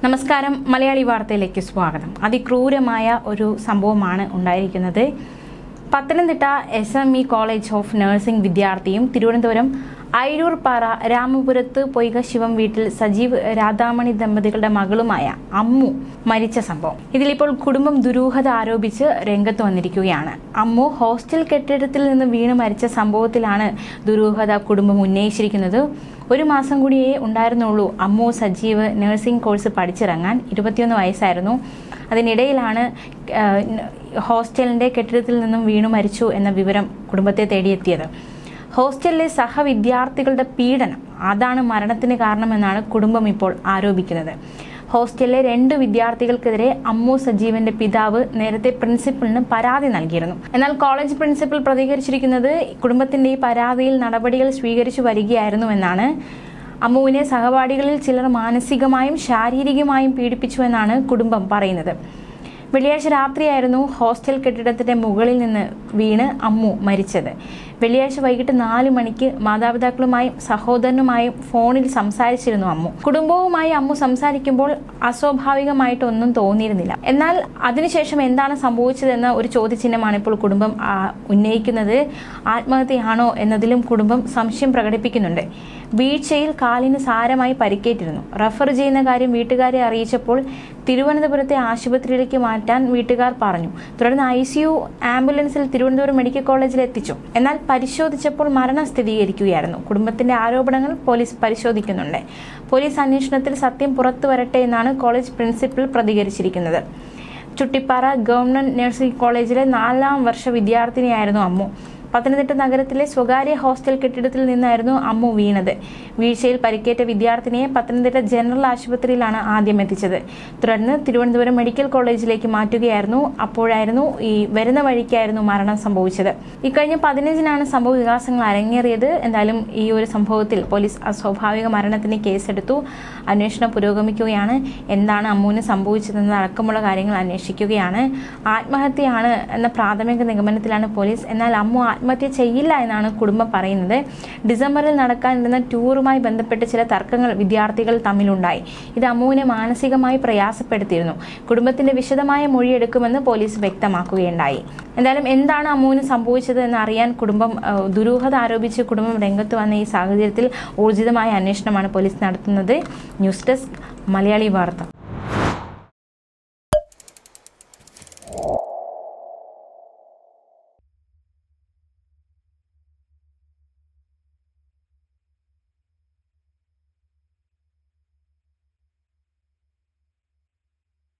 നമസ്കാരം മലയാളി വാർത്തയിലേക്ക് സ്വാഗതം അതിക്രൂരമായ ഒരു സംഭവമാണ് ഉണ്ടായിരിക്കുന്നത് Pathanamthitta S M E college of nursing വിദ്യാർത്ഥിയും തിരുവനന്തപുരം അയിരൂർപ്പാറ രാമപുരത്ത് പൊയ്ക ശിവം വീട്ടിൽ സജീവ് രാധാമണി ദമ്പതികളുടെ മകളുമായ അമ്മു മരിച്ച സംഭവം ഇതിലിപ്പോൾ കുടുംബം ദുരൂഹത ആരോപിച്ച് രംഗത്ത് വന്നിരിക്കുകയാണ് അമ്മു ഹോസ്റ്റൽ കെട്ടിടത്തിൽ നിന്ന് വീണ് മരിച്ച സംഭവത്തിലാണ് ദുരൂഹത കുടുംബം ഉന്നയിച്ചിരിക്കുന്നത് ഒരു മാസം കൂടിയേ ഉണ്ടായിരുന്നുള്ളൂ അമ്മു സജീവ് നഴ്സിംഗ് കോഴ്സ് പഠിച്ചിറങ്ങാൻ ഇരുപത്തിയൊന്ന് വയസ്സായിരുന്നു അതിനിടയിലാണ് ആ, ഹോസ്റ്റലിന്റെ കെട്ടിടത്തിൽ നിന്നും വീണു മരിച്ചു എന്ന വിവരം കുടുംബത്തെ തേടിയെത്തിയത് ഹോസ്റ്റലിലെ സഹവിദ്യാർത്ഥികളുടെ പീഡനം അതാണ് മരണത്തിന് കാരണമെന്നാണ് കുടുംബം ഇപ്പോൾ ആരോപിക്കുന്നത് ഹോസ്റ്റലിലെ രണ്ട് വിദ്യാർത്ഥികൾക്കെതിരെ അമ്മു സജീവന്റെ പിതാവ് നേരത്തെ പ്രിൻസിപ്പലിന് പരാതി നൽകിയിരുന്നു എന്നാൽ കോളേജ് പ്രിൻസിപ്പൽ പ്രതികരിച്ചിരിക്കുന്നത് കുടുംബത്തിന്റെ ഈ പരാതിയിൽ നടപടികൾ സ്വീകരിച്ചു വരികയായിരുന്നുവെന്നാണ് അമ്മുവിനെ സഹപാഠികളിൽ ചിലർ മാനസികമായും ശാരീരികമായും പീഡിപ്പിച്ചുവെന്നാണ് കുടുംബം പറയുന്നത് വെള്ളിയാഴ്ച രാത്രിയായിരുന്നു ഹോസ്റ്റൽ കെട്ടിടത്തിന്റെ മുകളിൽ നിന്ന് വീണ് അമ്മു മരിച്ചത് വെള്ളിയാഴ്ച വൈകിട്ട് നാല് മണിക്ക് മാതാപിതാക്കളുമായും സഹോദരനുമായും ഫോണിൽ സംസാരിച്ചിരുന്നു അമ്മു കുടുംബവുമായി അമ്മു സംസാരിക്കുമ്പോൾ അസ്വാഭാവികമായിട്ടൊന്നും തോന്നിയിരുന്നില്ല എന്നാൽ അതിനുശേഷം എന്താണ് സംഭവിച്ചതെന്ന ഒരു ചോദ്യചിഹ്നമാണ് ഇപ്പോൾ കുടുംബം ആ, ഉന്നയിക്കുന്നത് ആത്മഹത്യയാണോ എന്നതിലും കുടുംബം സംശയം പ്രകടിപ്പിക്കുന്നുണ്ട് വീഴ്ചയിൽ കാലിന് സാരമായി പരിക്കേറ്റിരുന്നു റഫർ ചെയ്യുന്ന കാര്യം വീട്ടുകാരെ അറിയിച്ചപ്പോൾ തിരുവനന്തപുരത്തെ ആശുപത്രിയിലേക്ക് മാറ്റാൻ വീട്ടുകാർ പറഞ്ഞു തുടർന്ന് ഐ സി യു ആംബുലൻസിൽ തിരുവനന്തപുരം മെഡിക്കൽ കോളേജിൽ എത്തിച്ചു എന്നാൽ പരിശോധിച്ചപ്പോൾ മരണം സ്ഥിരീകരിക്കുകയായിരുന്നു കുടുംബത്തിന്റെ ആരോപണങ്ങൾ പോലീസ് പരിശോധിക്കുന്നുണ്ട് പോലീസ് അന്വേഷണത്തിൽ സത്യം പുറത്തു വരട്ടെ എന്നാണ് കോളേജ് പ്രിൻസിപ്പൽ പ്രതികരിച്ചിരിക്കുന്നത് ചുട്ടിപ്പാറ ഗവൺമെന്റ് നഴ്സിംഗ് കോളേജിലെ നാലാം വർഷ വിദ്യാർത്ഥിനിയായിരുന്നു അമ്മു പത്തനംതിട്ട നഗരത്തിലെ സ്വകാര്യ ഹോസ്റ്റൽ കെട്ടിടത്തിൽ നിന്നായിരുന്നു അമ്മു വീണത് വീഴ്ചയിൽ പരിക്കേറ്റ വിദ്യാർത്ഥിനിയെ പത്തനംതിട്ട ജനറൽ ആശുപത്രിയിലാണ് ആദ്യം എത്തിച്ചത് തുടർന്ന് തിരുവനന്തപുരം മെഡിക്കൽ കോളേജിലേക്ക് മാറ്റുകയായിരുന്നു അപ്പോഴായിരുന്നു ഈ വരുന്ന വഴിക്കായിരുന്നു മരണം സംഭവിച്ചത് ഇക്കഴിഞ്ഞ പതിനഞ്ചിനാണ് സംഭവ വികാസങ്ങൾ അരങ്ങേറിയത് എന്തായാലും ഈ ഒരു സംഭവത്തിൽ പോലീസ് അസ്വാഭാവിക മരണത്തിന് കേസെടുത്തു അന്വേഷണം പുരോഗമിക്കുകയാണ് എന്താണ് അമ്മുവിന് സംഭവിച്ചതെന്ന് അടക്കമുള്ള കാര്യങ്ങൾ അന്വേഷിക്കുകയാണ് ആത്മഹത്യയാണ് എന്ന പ്രാഥമിക നിഗമനത്തിലാണ് പോലീസ് എന്നാൽ അമ്മു ആത്മഹത്യ ചെയ്യില്ല എന്നാണ് കുടുംബം പറയുന്നത് ഡിസംബറിൽ നടക്കാനിരുന്ന ടൂറുമായി ബന്ധപ്പെട്ട് ചില തർക്കങ്ങൾ വിദ്യാർത്ഥികൾ തമ്മിലുണ്ടായി ഇത് അമ്മുവിനെ മാനസികമായി പ്രയാസപ്പെടുത്തിയിരുന്നു കുടുംബത്തിന്റെ വിശദമായ മൊഴിയെടുക്കുമെന്ന് പോലീസ് വ്യക്തമാക്കുകയുണ്ടായി എന്തായാലും എന്താണ് അമ്മുവിന് സംഭവിച്ചത് എന്ന് അറിയാൻ കുടുംബം ആ, ദുരൂഹത ആരോപിച്ച് കുടുംബം രംഗത്ത് വന്ന ഈ സാഹചര്യത്തിൽ ഊർജിതമായ അന്വേഷണമാണ് പോലീസ് നടത്തുന്നത് ന്യൂസ് ഡെസ്ക് മലയാളി വാർത്ത